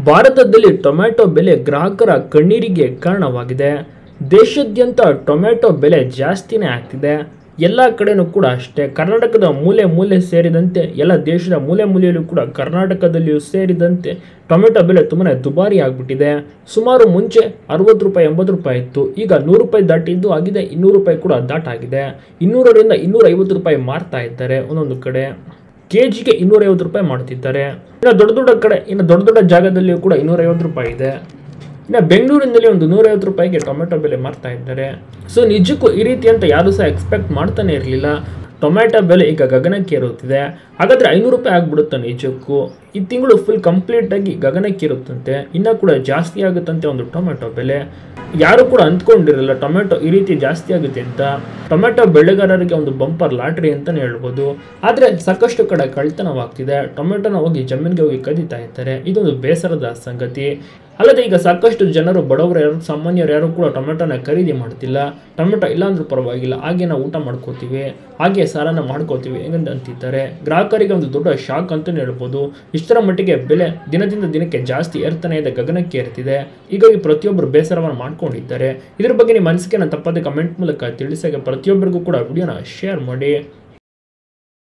ಭಾರತದಲ್ಲಿ ಟೊಮ್ಯಾಟೊ ಬೆಲೆ ಗ್ರಾಹಕರ ಕಣ್ಣೀರಿಗೆ ಕಾರಣವಾಗಿದೆ ದೇಶಾದ್ಯಂತ ಟೊಮ್ಯಾಟೊ ಬೆಲೆ ಜಾಸ್ತಿನೇ ಆಗ್ತಿದೆ ಎಲ್ಲ ಕಡೆನೂ ಕೂಡ ಅಷ್ಟೇ ಕರ್ನಾಟಕದ ಮೂಲೆ ಮೂಲೆ ಸೇರಿದಂತೆ ಎಲ್ಲ ದೇಶದ ಮೂಲೆ ಮೂಲೆಯಲ್ಲೂ ಕೂಡ ಕರ್ನಾಟಕದಲ್ಲಿಯೂ ಸೇರಿದಂತೆ ಟೊಮೆಟೊ ಬೆಲೆ ತುಂಬಾ ದುಬಾರಿ ಆಗಿಬಿಟ್ಟಿದೆ ಸುಮಾರು ಮುಂಚೆ ಅರವತ್ತು ರೂಪಾಯಿ ಎಂಬತ್ತು ರೂಪಾಯಿ ಇತ್ತು ಈಗ ನೂರು ರೂಪಾಯಿ ದಾಟಿದ್ದು ಆಗಿದೆ ಇನ್ನೂರು ರೂಪಾಯಿ ಕೂಡ ದಾಟಾಗಿದೆ ಇನ್ನೂರರಿಂದ ಇನ್ನೂರ ಐವತ್ತು ರೂಪಾಯಿ ಮಾರ್ತಾ ಇದ್ದಾರೆ ಒಂದೊಂದು ಕಡೆ ಕೆ ಜಿಗೆ ಇನ್ನೂರೈವತ್ತು ರೂಪಾಯಿ ಮಾಡ್ತಿದ್ದಾರೆ ಇನ್ನು ದೊಡ್ಡ ದೊಡ್ಡ ಕಡೆ ಇನ್ನು ದೊಡ್ಡ ದೊಡ್ಡ ಜಾಗದಲ್ಲಿಯೂ ಕೂಡ ಇನ್ನೂರೈವತ್ತು ರೂಪಾಯಿ ಇದೆ ಇನ್ನು ಬೆಂಗಳೂರಿನಲ್ಲಿ ಒಂದು ನೂರೈವತ್ತು ರೂಪಾಯಿಗೆ ಟೊಮೆಟೊ ಬೆಲೆ ಮಾರ್ತಾ ಇದ್ದಾರೆ ಸೊ ನಿಜಕ್ಕೂ ಈ ರೀತಿ ಅಂತ ಯಾರು ಸಹ ಎಕ್ಸ್ಪೆಕ್ಟ್ ಮಾಡ್ತಾನೆ ಇರಲಿಲ್ಲ ಟೊಮೆಟೊ ಬೆಲೆ ಈಗ ಗಗನಕ್ಕೇರುತ್ತಿದೆ ಹಾಗಾದರೆ ಐನೂರು ರೂಪಾಯಿ ಆಗ್ಬಿಡುತ್ತೆ ನಿಜಕ್ಕೂ ಈ ತಿಂಗಳು ಫುಲ್ ಕಂಪ್ಲೀಟಾಗಿ ಗಗನಕ್ಕೇರುತ್ತಂತೆ ಇನ್ನೂ ಕೂಡ ಜಾಸ್ತಿ ಆಗುತ್ತಂತೆ ಒಂದು ಟೊಮೆಟೊ ಬೆಲೆ ಯಾರು ಕೂಡ ಅಂದ್ಕೊಂಡಿರಲ್ಲ ಟೊಮೆಟೊ ಈ ರೀತಿ ಜಾಸ್ತಿ ಆಗುತ್ತೆ ಅಂತ ಟೊಮೆಟೊ ಬೆಳೆಗಾರರಿಗೆ ಒಂದು ಬಂಪರ್ ಲಾಟ್ರಿ ಅಂತಲೇ ಹೇಳ್ಬೋದು ಆದರೆ ಸಾಕಷ್ಟು ಕಡೆ ಕಳ್ತನವಾಗ್ತಿದೆ ಟೊಮೆಟೊನ ಹೋಗಿ ಜಮೀನಿಗೆ ಹೋಗಿ ಕದೀತಾ ಇರ್ತಾರೆ ಇದೊಂದು ಬೇಸರದ ಸಂಗತಿ ಅಲ್ಲದೆ ಈಗ ಸಾಕಷ್ಟು ಜನರು ಬಡವರು ಯಾರು ಸಾಮಾನ್ಯರು ಯಾರು ಕೂಡ ಟೊಮೆಟೊನ ಖರೀದಿ ಮಾಡ್ತಿಲ್ಲ ಟೊಮೆಟೊ ಇಲ್ಲಾಂದ್ರೂ ಪರವಾಗಿಲ್ಲ ಹಾಗೆ ನಾವು ಊಟ ಮಾಡ್ಕೋತೀವಿ ಹಾಗೆ ಸಾರನ ಮಾಡ್ಕೋತೀವಿ ಹೆಂಗಂತ ಅಂತಿದ್ದಾರೆ ಗ್ರಾಹಕರಿಗೆ ಒಂದು ದೊಡ್ಡ ಶಾಕ್ ಅಂತಲೇ ಹೇಳ್ಬೋದು ಇಷ್ಟರ ಮಟ್ಟಿಗೆ ಬೆಲೆ ದಿನದಿಂದ ದಿನಕ್ಕೆ ಜಾಸ್ತಿ ಏರ್ತಾನೆ ಇದೆ ಗಗನಕ್ಕೆ ಏರ್ತಿದೆ ಹೀಗಾಗಿ ಪ್ರತಿಯೊಬ್ಬರು ಬೇಸರವನ್ನು ಮಾಡ್ಕೊಂಡಿದ್ದಾರೆ ಇದ್ರ ಬಗ್ಗೆ ನಿಮ್ಮ ಅನಿಸಿಕೆನ ತಪ್ಪದೆ ಕಮೆಂಟ್ ಮೂಲಕ ತಿಳಿಸಾಗೆ ಪ್ರತಿಯೊಬ್ಬರಿಗೂ ಕೂಡ ವಿಡಿಯೋನ ಶೇರ್ ಮಾಡಿ